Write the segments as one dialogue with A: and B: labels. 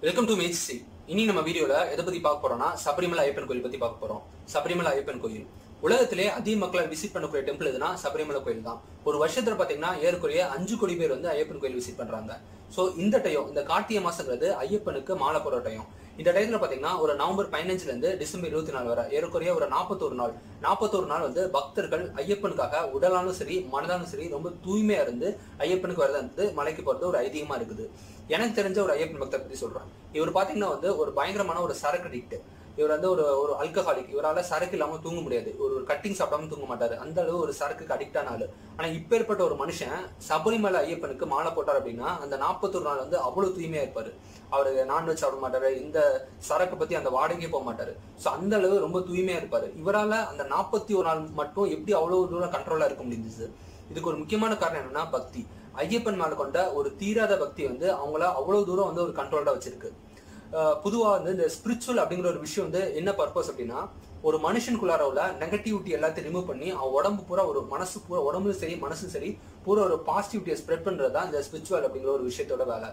A: welcome to match இனி நம்ம வீடியோல எதை பத்தி பார்க்க போறோம்னா சபரிமலை ஐயப்பன் கோயில் பத்தி பார்க்க போறோம் சபரிமலை ஐயப்பன் கோயில் உலகத்திலே அதிக மக்களை விசிட் பண்ணக்கூடிய டெம்பிள் எதுனா சபரிமலை கோயில் தான் ஒரு வருஷத்துல பாத்தீங்கன்னா ஏறக்குறைய அஞ்சு கோடி பேர் வந்து ஐயப்பன் கோயில் விசிட் பண்றாங்க சோ இந்த டைம் இந்த கார்த்திகை மாசங்கிறது ஐயப்பனுக்கு மாலை போற டைம் இந்த டயத்துல பாத்தீங்கன்னா ஒரு நவம்பர் பதினஞ்சுல இருந்து டிசம்பர் இருபத்தி நாலு வரை ஏறக்குறைய ஒரு நாற்பத்தோரு நாள் நாற்பத்தோரு நாள் வந்து பக்தர்கள் ஐயப்பனுக்காக உடலாலும் சரி மனதாலும் சரி ரொம்ப தூய்மையா இருந்து ஐயப்பனுக்கு வரது வந்து மலைக்கு போறது ஒரு ஐதீகமா இருக்குது எனக்கு தெரிஞ்ச ஒரு ஐயப்பன் பக்தர் பத்தி சொல்றேன் இவர் பாத்தீங்கன்னா வந்து ஒரு பயங்கரமான ஒரு சரக்கு அடிக்ட் இவர் வந்து ஒரு ஒரு அல்கஹாலிக் இவரால சரக்கு இல்லாம தூங்க முடியாது ஒரு ஒரு கட்டிங் சாப்பிடாம தூங்க மாட்டாரு அந்த அளவு ஒரு சரக்குக்கு அடிக்ட் ஆன ஆளு ஆனா இப்பேற்பட்ட ஒரு மனுஷன் சபரிமலை ஐயப்பனுக்கு மாலை போட்டார் அப்படின்னா அந்த நாற்பத்தொரு நாள் வந்து அவ்வளவு தூய்மையா இருப்பாரு அவரு நான்வெஜ் சாப்பிட மாட்டாரு இந்த சரக்கு பத்தி அந்த வாடகையே போக மாட்டாரு சோ அந்த அளவு ரொம்ப தூய்மையா இருப்பாரு இவரால அந்த நாற்பத்தி ஒரு நாள் மட்டும் எப்படி அவ்வளவு தூரம் கண்ட்ரோலா இருக்க முடிஞ்சுச்சு இதுக்கு ஒரு முக்கியமான காரணம் என்னன்னா பக்தி ஐயப்பன் மேல கொண்ட ஒரு தீராத பக்தி வந்து அவங்கள அவ்வளவு தூரம் வந்து ஒரு கண்ட்ரோல்டா வச்சிருக்கு அஹ் பொதுவா வந்து இந்த ஸ்பிரிச்சுவல் அப்படிங்கிற ஒரு விஷயம் வந்து என்ன பர்பஸ் அப்படின்னா ஒரு மனுஷனுக்குள்ளார உள்ள நெகட்டிவிட்டி எல்லாத்தையும் ரிமூவ் பண்ணி அவன் உடம்பு பூரா ஒரு மனசு பூரா உடம்பும் சரி மனசும் சரி பூரா ஒரு பாசிட்டிவிட்டியை ஸ்ப்ரெட் பண்றது தான் இந்த ஸ்பிரிச்சுவல் அப்படிங்கிற ஒரு விஷயத்தோட வேலை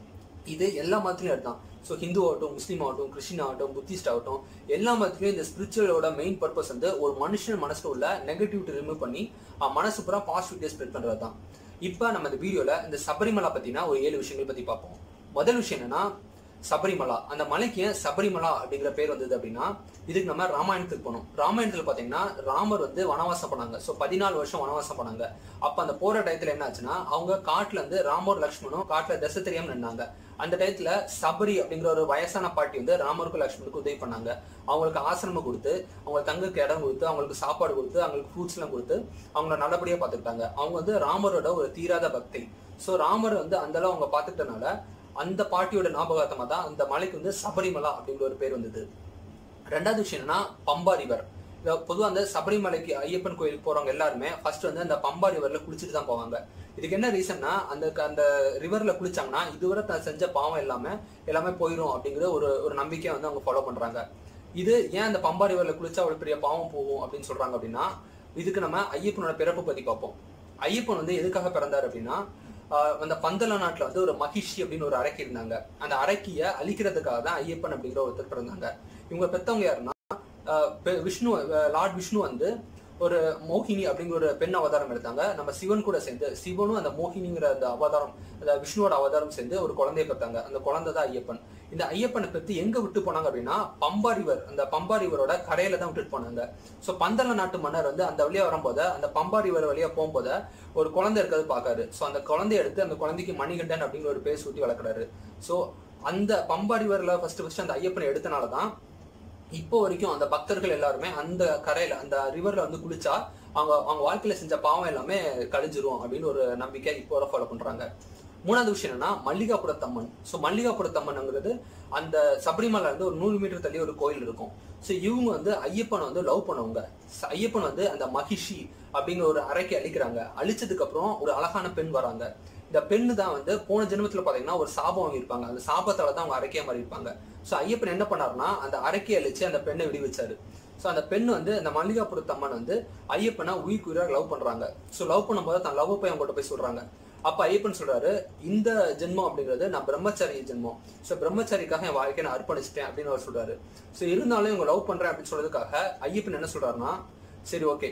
A: இது எல்லா மதத்துலயும் எடுத்தான் ஸோ ஹிந்து ஆகட்டும் முஸ்லீம் ஆகட்டும் கிறிஸ்டின் ஆகட்டும் புத்திஸ்ட் ஆகட்டும் எல்லா மதத்துலயும் இந்த ஸ்பிரிச்சுவலோட மெயின் பர்பஸ் வந்து ஒரு மனுஷன் மனசுல உள்ள நெகட்டிவிட்டி ரிமூவ் பண்ணி அவன் மனசு பூரா பாசிட்டிவிட்டியை ஸ்ப்ரெட் பண்றது தான் இப்போ நம்ம இந்த வீடியோல இந்த சபரிமலா பத்தினா ஒரு ஏழு விஷயங்கள் பத்தி பார்ப்போம் முதல் விஷயம் என்னன்னா சபரிமலா அந்த மலைக்கு ஏன் சபரிமலா அப்படிங்கிற பேர் வந்தது அப்படின்னா இதுக்கு நம்ம ராமாயணத்துக்கு போனோம் ராமாயணத்துல பாத்தீங்கன்னா ராமர் வந்து வனவாசம் பண்ணாங்க ஸோ பதினாலு வருஷம் வனவாசம் பண்ணாங்க அப்ப அந்த போற டயத்துல என்ன ஆச்சுன்னா அவங்க காட்டுல இருந்து ராமர் லக்ஷ்மணும் காட்டுல தசை தெரியாம நின்னாங்க அந்த டயத்துல சபரி அப்படிங்கிற ஒரு வயசான பாட்டி வந்து ராமருக்கும் லக்ஷ்மணுக்கும் உதவி பண்ணாங்க அவங்களுக்கு ஆசிரமம் கொடுத்து அவங்க தங்குக்கு இடம் கொடுத்து அவங்களுக்கு சாப்பாடு கொடுத்து அவங்களுக்கு ஃப்ரூட்ஸ் எல்லாம் கொடுத்து அவங்கள நல்லபடியா பாத்துக்கிட்டாங்க அவங்க வந்து ராமரோட ஒரு தீராத பக்தி ஸோ ராமர் வந்து அந்த அளவு அவங்க பாத்துக்கிட்டனால அந்த பாட்டியோட ஞாபகார்த்தமா தான் அந்த மலைக்கு வந்து சபரிமலா அப்படிங்கிற ஒரு பேர் வந்தது ரெண்டாவது விஷயம் என்னன்னா பம்பா ரிவர் பொதுவாக அந்த சபரிமலைக்கு ஐயப்பன் கோயிலுக்கு போறவங்க எல்லாருமே ஃபர்ஸ்ட் வந்து அந்த பம்பா ரிவர்ல குளிச்சுட்டு தான் போவாங்க இதுக்கு என்ன ரீசன்னா அந்த அந்த ரிவர்ல குளிச்சாங்கன்னா இதுவரை தான் செஞ்ச பாவம் எல்லாமே எல்லாமே போயிடும் அப்படிங்கிற ஒரு ஒரு நம்பிக்கையை வந்து அவங்க ஃபாலோ பண்றாங்க இது ஏன் அந்த பம்பா ரிவர்ல குளிச்சா அவ்வளவு பெரிய பாவம் போகும் அப்படின்னு சொல்றாங்க அப்படின்னா இதுக்கு நம்ம ஐயப்பனோட பிறப்பு பத்தி பார்ப்போம் ஐயப்பன் வந்து எதுக்காக பிறந்தார் அப்படின்னா ஆஹ் அந்த பந்தல நாட்டுல வந்து ஒரு மகிஷி அப்படின்னு ஒரு அரக்கி இருந்தாங்க அந்த அரக்கிய அழிக்கிறதுக்காக தான் ஐயப்பன் அப்படிங்கிற ஒருத்தர் பிறந்தாங்க இவங்க பெத்தவங்க யாருன்னா ஆஹ் பெ- விஷ்ணு லார்ட் விஷ்ணு வந்து ஒரு மோகினி அப்படிங்கிற ஒரு பெண் அவதாரம் எடுத்தாங்க நம்ம சிவன் கூட சேர்ந்து சிவனும் அந்த மோகினிங்கிற அந்த அவதாரம் அந்த விஷ்ணுவோட அவதாரம் சேர்ந்து ஒரு குழந்தைய பெற்றாங்க அந்த குழந்தை தான் ஐயப்பன் இந்த ஐயப்பனை பத்தி எங்க விட்டு போனாங்க அப்படின்னா பம்பா ரிவர் அந்த பம்பா ரிவரோட கரையில தான் விட்டுட்டு போனாங்க சோ பந்தல நாட்டு மன்னர் வந்து அந்த வழியா வரும்போது அந்த பம்பா ரிவர் வழியா போகும்போது ஒரு குழந்தை இருக்கிறது பாக்காரு சோ அந்த குழந்தைய எடுத்து அந்த குழந்தைக்கு மணிகண்டன் அப்படிங்கிற ஒரு பேர் சூட்டி வளர்க்குறாரு சோ அந்த பம்பா ரிவர்ல ஃபர்ஸ்ட் ஃபர்ஸ்ட் அந்த ஐயப்பனை எடுத்தனால தான் இப்போ வரைக்கும் அந்த பக்தர்கள் எல்லாருமே அந்த கரையில அந்த ரிவர்ல வந்து குளிச்சா அவங்க அவங்க வாழ்க்கையில செஞ்ச பாவம் எல்லாமே கழிஞ்சிரும் அப்படின்னு ஒரு நம்பிக்கை இப்போ வரை ஃபாலோ பண்றாங்க மூணாவது விஷயம் என்னன்னா மல்லிகாபுரத்தம்மன் ஸோ மல்லிகாபுரத்தம்மன்ங்கிறது அந்த சபரிமலை வந்து ஒரு நூறு மீட்டர் தள்ளி ஒரு கோயில் இருக்கும் ஸோ இவங்க வந்து ஐயப்பனை வந்து லவ் பண்ணவங்க ச- ஐயப்பன் வந்து அந்த மகிஷி அப்படிங்கிற ஒரு அறைக்கு அழிக்கிறாங்க அழிச்சதுக்கு அப்புறம் ஒரு அழகான பெண் வராங்க இந்த பெண்ணு தான் வந்து போன ஜென்மத்துல பாத்தீங்கன்னா ஒரு சாபம் வாங்கியிருப்பாங்க அந்த சாபத்தால தான் அவங்க அரைக்கையா மாறி இருப்பாங்க ஸோ ஐயப்பன் என்ன பண்ணாருன்னா அந்த அரைக்கையை அழிச்சு அந்த பெண்ணை விடுவிச்சாரு ஸோ அந்த பெண் வந்து அந்த மல்லிகாபுரத்து அம்மன் வந்து ஐயப்பனை உயிருக்கு உயிராக லவ் பண்றாங்க ஸோ லவ் பண்ணும்போது தன் லவ் போய் அவங்ககிட்ட போய் சொல்றாங்க அப்ப ஐயப்பன் சொல்றாரு இந்த ஜென்மம் அப்படிங்கிறது நான் பிரம்மச்சாரி ஜென்மம் ஸோ பிரம்மச்சாரிக்காக என் வாழ்க்கையை நான் அர்ப்பணிச்சிட்டேன் அப்படின்னு அவர் சொல்றாரு ஸோ இருந்தாலும் இவங்க லவ் பண்றேன் அப்படின்னு சொல்றதுக்காக ஐயப்பன் என்ன சொல்றாருன்னா சரி ஓகே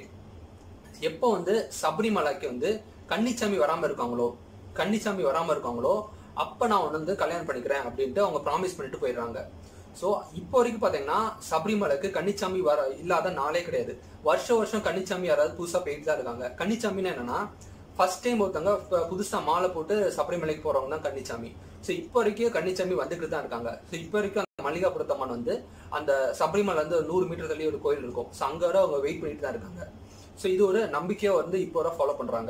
A: எப்போ வந்து சபரிமலைக்கு வந்து கன்னிச்சாமி வராம இருக்காங்களோ கன்னிச்சாமி வராம இருக்காங்களோ அப்ப நான் உன்னை வந்து கல்யாணம் பண்ணிக்கிறேன் அப்படின்ட்டு அவங்க ப்ராமிஸ் பண்ணிட்டு போயிடுறாங்க ஸோ இப்போ வரைக்கும் பாத்தீங்கன்னா சபரிமலைக்கு கன்னிச்சாமி வர இல்லாத நாளே கிடையாது வருஷம் வருஷம் கன்னிச்சாமி யாராவது புதுசா போயிட்டு தான் இருக்காங்க கன்னிச்சாமின்னா என்னன்னா ஃபர்ஸ்ட் டைம் ஒருத்தவங்க இப்ப புதுசா மாலை போட்டு சபரிமலைக்கு போறவங்க தான் கன்னிச்சாமி ஸோ இப்போ வரைக்கும் கன்னிச்சாமி வந்துட்டு தான் இருக்காங்க ஸோ இப்போ வரைக்கும் அந்த மல்லிகாபுரத்தம்மன் வந்து அந்த சபரிமலை வந்து ஒரு நூறு மீட்டர் தள்ளி ஒரு கோயில் இருக்கும் ஸோ அங்க வரை அவங்க வெயிட் பண்ணிட்டு தான் இருக்காங்க ஸோ இது ஒரு நம்பிக்கையை வந்து இப்போ வரை ஃபாலோ பண்றாங்க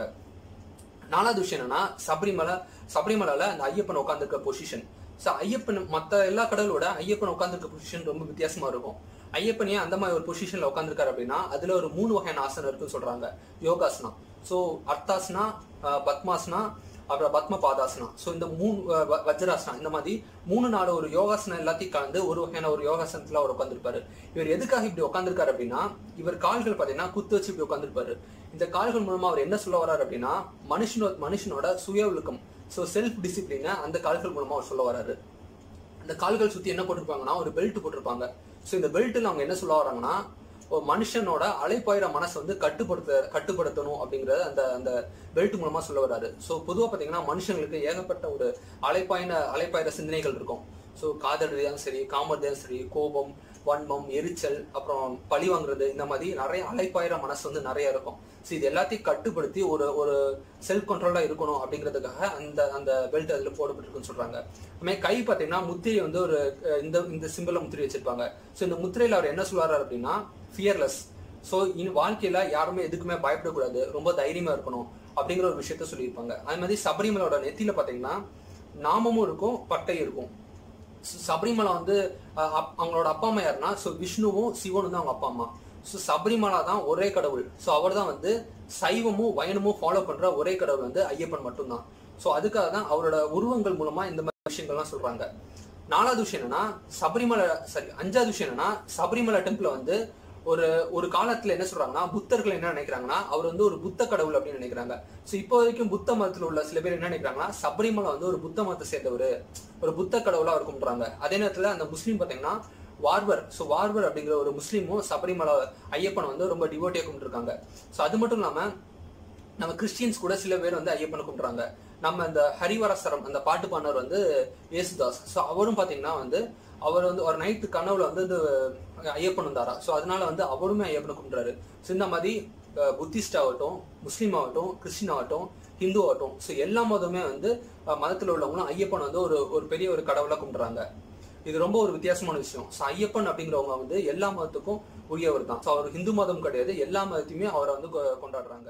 A: நாலாவது விஷயம் என்னன்னா சபரிமலை சபரிமலையில அந்த ஐயப்பன் உட்காந்துருக்க பொசிஷன் ஸோ ஐயப்பன் மற்ற எல்லா கடவுளோட ஐயப்பன் உட்காந்துருக்க பொசிஷன் ரொம்ப வித்தியாசமா இருக்கும் ஐயப்பன் ஏன் அந்த மாதிரி ஒரு பொசிஷன்ல உட்காந்துருக்காரு அப்படின்னா அதுல ஒரு மூணு வகையான ஆசனம் இருக்குன்னு சொல்றாங்க யோகாசனா ஸோ அர்த்தாசனா அஹ், பத்மாசனா அப்புறம் பத்ம பாதாசனா ஸோ இந்த மூணு அஹ், வ- வஜ்ராசனா இந்த மாதிரி மூணு நாலு ஒரு யோகாசனம் எல்லாத்தையும் கலந்து ஒரு வகையான ஒரு யோகாசனத்துல அவர் உட்காந்துருப்பாரு இவர் எதுக்காக இப்படி உட்காந்துருக்காரு அப்படின்னா இவர் கால்கள் பாத்தீங்கன்னா குத்து வச்சு இப்படி உட்காந்துருப்பாரு இந்த கால்கள் மூலமா அவர் என்ன சொல்ல வர்றாரு அப்படின்னா மனுஷனோ மனுஷனோட சுய ஒழுக்கம் ஸோ செல்ஃப் டிசிப்ளினை அந்த கால்கள் மூலமா அவர் சொல்ல வர்றாரு அந்த கால்கள் சுத்தி என்ன போட்டிருப்பாங்கன்னா ஒரு பெல்ட் போட்டிருப்பாங்க ஸோ இந்த பெல்ட்டில் அவங்க என்ன சொல்ல வராங்கன்னா ஒரு மனுஷனோட அலைப்பாயிர மனசை வந்து கட்டுப்படுத்த கட்டுப்படுத்தணும் அப்படிங்கறது அந்த அந்த பெல்ட் மூலமா சொல்ல வராரு ஸோ பொதுவாக பார்த்தீங்கன்னா மனுஷங்களுக்கு ஏகப்பட்ட ஒரு அலைப்பாயின அலைப்பாயிர சிந்தனைகள் இருக்கும் ஸோ காதல் ரீதியாகவும் சரி காம ரீதியாகவும் சரி கோபம் வன்மம் எரிச்சல் அப்புறம் பழி வாங்குறது இந்த மாதிரி நிறைய அலைப்பாயிர மனசு வந்து நிறைய இருக்கும் ஸோ இது எல்லாத்தையும் கட்டுப்படுத்தி ஒரு ஒரு செல்ஃப் கண்ட்ரோலா இருக்கணும் அப்படிங்கிறதுக்காக அந்த அந்த பெல்ட் அதுல போடப்பட்டிருக்குன்னு சொல்றாங்க அதுமாதிரி கை பார்த்தீங்கன்னா முத்திரை வந்து ஒரு அஹ், இந்த இந்த சிம்பிள முத்திரை வச்சிருப்பாங்க ஸோ இந்த முத்திரையில அவர் என்ன சொல்றாரு அப்படின்னா ஃபியர்லெஸ் ஸோ இனி வாழ்க்கையில யாருமே எதுக்குமே பயப்படக்கூடாது ரொம்ப தைரியமா இருக்கணும் அப்படிங்கிற ஒரு விஷயத்த சொல்லியிருப்பாங்க அது மாதிரி சபரிமலோட நெத்தியில பாத்தீங்கன்னா நாமமும் இருக்கும் பட்டை இருக்கும் ச- சபரிமலை வந்து அஹ், அப்- அவங்களோட அப்பா அம்மா யாருன்னா ஸோ விஷ்ணுவும் சிவனும் தான் அவங்க அப்பா அம்மா ஸோ சபரிமலா தான் ஒரே கடவுள் ஸோ அவர் தான் வந்து சைவமும் வைணமும் ஃபாலோ பண்ற ஒரே கடவுள் வந்து ஐயப்பன் மட்டும்தான் ஸோ அதுக்காக தான் அவரோட உருவங்கள் மூலமா இந்த மாதிரி விஷயங்கள்லாம் சொல்றாங்க நாலாவது விஷயம் என்னன்னா சபரிமலை சாரி அஞ்சாவது விஷயம் என்னன்னா சபரிமலை டெம்பிள் வந்து ஒரு ஒரு காலத்துல என்ன சொல்றாங்கன்னா புத்தர்கள் என்ன நினைக்கிறாங்கன்னா அவர் வந்து ஒரு புத்த கடவுள் அப்படின்னு நினைக்கிறாங்க சோ இப்போ வரைக்கும் புத்த மதத்துல உள்ள சில பேர் என்ன நினைக்கிறாங்கன்னா சபரிமலை வந்து ஒரு புத்த மதத்தை சேர்ந்தவர் ஒரு புத்த கடவுளா அவர் கும்பிடுறாங்க அதே நேரத்துல அந்த முஸ்லீம் பாத்தீங்கன்னா வார்வர் ஸோ வார்வர் அப்படிங்கிற ஒரு முஸ்லீமும் சபரிமலை ஐயப்பனை வந்து ரொம்ப டிவோட்டியா கும்பிட்டுருக்காங்க ஸோ அது மட்டும் இல்லாம நம்ம கிறிஸ்டியன்ஸ் கூட சில பேர் வந்து ஐயப்பனை கும்பிடுறாங்க நம்ம இந்த ஹரிவரசரம் அந்த பாட்டு பாடினவர் வந்து ஏசுதாஸ் ஸோ அவரும் பாத்தீங்கன்னா வந்து அவர் வந்து ஒரு நைட்டு கனவுல வந்து இது ஐயப்பன் வந்தாரா ஸோ அதனால வந்து அவருமே ஐயப்பனை கும்பிடுறாரு ஸோ இந்த மாதிரி புத்திஸ்ட் ஆகட்டும் முஸ்லீம் ஆகட்டும் கிறிஸ்டின் ஆகட்டும் ஹிந்து ஆகட்டும் ஸோ எல்லா மதமே வந்து அஹ், மதத்துல உள்ளவங்களும் ஐயப்பன் வந்து ஒரு ஒரு பெரிய ஒரு கடவுளா கும்பிடுறாங்க இது ரொம்ப ஒரு வித்தியாசமான விஷயம் ஸோ ஐயப்பன் அப்படிங்கிறவங்க வந்து எல்லா மதத்துக்கும் உரியவர் தான் ஸோ அவர் ஹிந்து மதம் கிடையாது எல்லா மதத்தையுமே அவரை வந்து கொ- கொண்டாடுறாங்க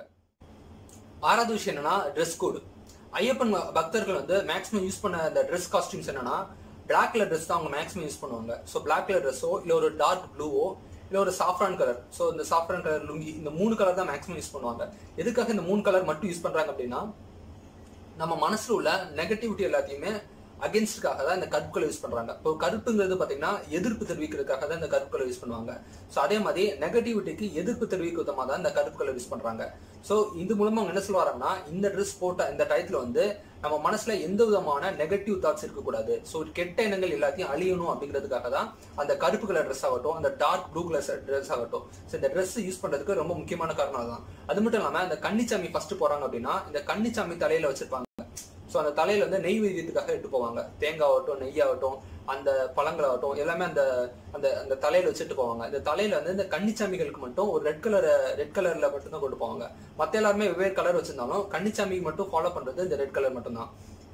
A: ஆறாவது விஷயம் என்னன்னா ட்ரெஸ் கோடு ஐயப்பன் ப- பக்தர்கள் வந்து மேக்ஸிமம் யூஸ் பண்ண அந்த ட்ரெஸ் காஸ்டியூம்ஸ் என்னன்னா பிளாக் கலர் ட்ரெஸ் தான் அவங்க மேக்ஸிமம் யூஸ் பண்ணுவாங்க ஸோ பிளாக் கலர் ட்ரெஸ்ஸோ இல்லை ஒரு டார்க் ப்ளூவோ இல்லை ஒரு சாஃப்ரான் கலர் ஸோ இந்த சாஃப்ரான் கலர் லுங்கி இந்த மூணு கலர் தான் மேக்ஸிமம் யூஸ் பண்ணுவாங்க எதுக்காக இந்த மூணு கலர் மட்டும் யூஸ் பண்றாங்க அப்படின்னா நம்ம மனசுல உள்ள நெகட்டிவிட்டி எல்லாத்தையுமே அகேன்ஸ்டுக்காக தான் இந்த கருப்பு கலர் யூஸ் பண்றாங்க இப்போ கருப்புங்கிறது பாத்தீங்கன்னா எதிர்ப்பு தெரிவிக்கிறதுக்காக தான் இந்த கருப்பு கலர் யூஸ் பண்ணுவாங்க ஸோ அதே மாதிரி நெகட்டிவிட்டிக்கு எதிர்ப்பு தெரிவிக்கும் விதமா தான் இந்த கருப்பு கலர் யூஸ் பண்றாங்க ஸோ இது மூலமா அவங்க என்ன சொல்லுவாங்கன்னா இந்த ட்ரெஸ் போட்ட இந்த டயத்துல வந்து நம்ம மனசுல எந்த விதமான நெகட்டிவ் தாட்ஸ் இருக்கக்கூடாது ஸோ கெட்ட எண்ணங்கள் எல்லாத்தையும் அழியணும் அப்படிங்கிறதுக்காக தான் அந்த கருப்பு கலர் ட்ரெஸ் ஆகட்டும் அந்த டார்க் ப்ளூ கலர் ட்ரெஸ் ஆகட்டும் ஸோ இந்த ட்ரெஸ் யூஸ் பண்றதுக்கு ரொம்ப முக்கியமான காரணம் அதுதான் அது மட்டும் இல்லாம இந்த கன்னிச்சாமி ஃபர்ஸ்ட் போறாங்க அப்படின்னா இந்த கன்னிச்சாமி தலையில வச்சிருப்பாங்க ஸோ அந்த தலையில வந்து நெய் வைத்தியத்துக்காக எடுத்து போவாங்க தேங்காய் ஆகட்டும் நெய் ஆகட்டும் அந்த பழங்களாகட்டும் எல்லாமே அந்த அந்த அந்த தலையில வச்சுட்டு போவாங்க இந்த தலையில வந்து இந்த கன்னிச்சாமிகளுக்கு மட்டும் ஒரு ரெட் கலர் ரெட் கலர்ல மட்டும் தான் கொண்டு போவாங்க மத்த எல்லாருமே வெவ்வேறு கலர் வச்சிருந்தாலும் கன்னிச்சாமிக்கு மட்டும் ஃபாலோ பண்றது இந்த ரெட் கலர் மட்டும் தான்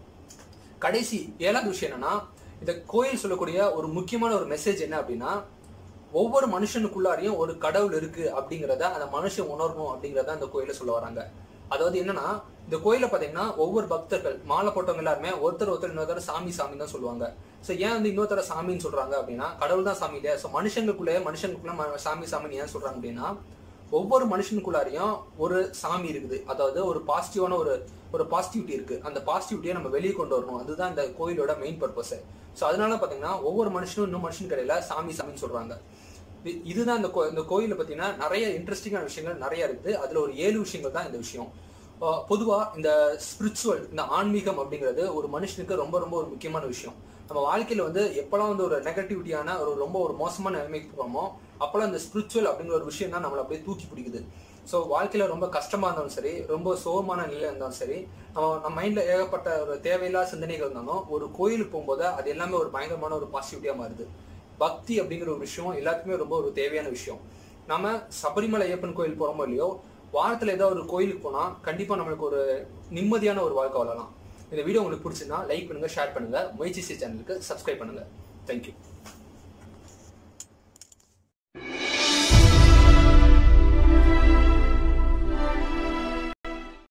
A: கடைசி ஏழாவது விஷயம் என்னன்னா இந்த கோயில் சொல்லக்கூடிய ஒரு முக்கியமான ஒரு மெசேஜ் என்ன அப்படின்னா ஒவ்வொரு மனுஷனுக்குள்ளாரையும் ஒரு கடவுள் இருக்கு அப்படிங்கிறத அந்த மனுஷன் உணரணும் அப்படிங்கறத அந்த கோயில சொல்ல வராங்க அதாவது என்னன்னா இந்த கோயில பாத்தீங்கன்னா ஒவ்வொரு பக்தர்கள் மாலை போட்டவங்க எல்லாருமே ஒருத்தர் ஒருத்தர் இன்னொருத்தர் சாமி சாமி தான் சொல்லுவாங்க சோ ஏன் வந்து இன்னொருத்தர சாமின்னு சொல்றாங்க அப்படின்னா கடவுள் தான் சாமி இல்லையா சோ மனுஷங்களுக்குள்ளே மனுஷங்களுக்குள்ள ம- சாமி சாமின்னு ஏன் சொல்றாங்க அப்படின்னா ஒவ்வொரு மனுஷனுக்குள்ளாரையும் ஒரு சாமி இருக்குது அதாவது ஒரு பாசிட்டிவான ஒரு ஒரு பாசிட்டிவிட்டி இருக்கு அந்த பாசிட்டிவிட்டியை நம்ம வெளியே கொண்டு வரணும் அதுதான் இந்த கோயிலோட மெயின் பர்பஸ் ஸோ அதனால பாத்தீங்கன்னா ஒவ்வொரு மனுஷனும் இன்னும் மனுஷன் கடையில சாமி சாமின்னு சொல்றாங்க இது- இதுதான் இந்த கோ இந்த கோயில பாத்தீங்கன்னா நிறைய இன்ட்ரெஸ்டிங்கான விஷயங்கள் நிறைய இருக்குது அதுல ஒரு ஏழு விஷயங்கள் தான் இந்த விஷயம் அஹ் பொதுவா இந்த ஸ்பிரிச்சுவல் இந்த ஆன்மீகம் அப்படிங்கிறது ஒரு மனுஷனுக்கு ரொம்ப ரொம்ப ஒரு முக்கியமான விஷயம் நம்ம வாழ்க்கையில வந்து எப்பெல்லாம் வந்து ஒரு நெகட்டிவிட்டியான ஒரு ரொம்ப ஒரு மோசமான நிலைமைக்கு போறோமோ அப்பெல்லாம் இந்த ஸ்பிரிச்சுவல் அப்படிங்கிற ஒரு விஷயம் தான் நம்மளை அப்படியே தூக்கி பிடிக்குது ஸோ வாழ்க்கையில ரொம்ப கஷ்டமா இருந்தாலும் சரி ரொம்ப சோகமான நிலையில இருந்தாலும் சரி நம்ம நம்ம மைண்ட்ல ஏகப்பட்ட ஒரு தேவையில்லாத சிந்தனைகள் இருந்தாலும் ஒரு கோயிலுக்கு போகும்போது அது எல்லாமே ஒரு பயங்கரமான ஒரு பாசிட்டிவிட்டியா மாறுது பக்தி அப்படிங்கிற ஒரு விஷயம் எல்லாத்துக்குமே ரொம்ப ஒரு தேவையான விஷயம் நம்ம சபரிமலை ஐயப்பன் கோயில் போறோமோ இல்லையோ வாரத்துல ஏதாவது ஒரு கோயிலுக்கு போனா கண்டிப்பா நம்மளுக்கு ஒரு நிம்மதியான ஒரு வாழ்க்கை வாழலாம் இந்த வீடியோ உங்களுக்கு பிடிச்சிருந்தா லைக் பண்ணுங்க ஷேர் பண்ணுங்க முயற்சி சேனலுக்கு சப்ஸ்கிரைப் பண்ணுங்க தேங்க்யூ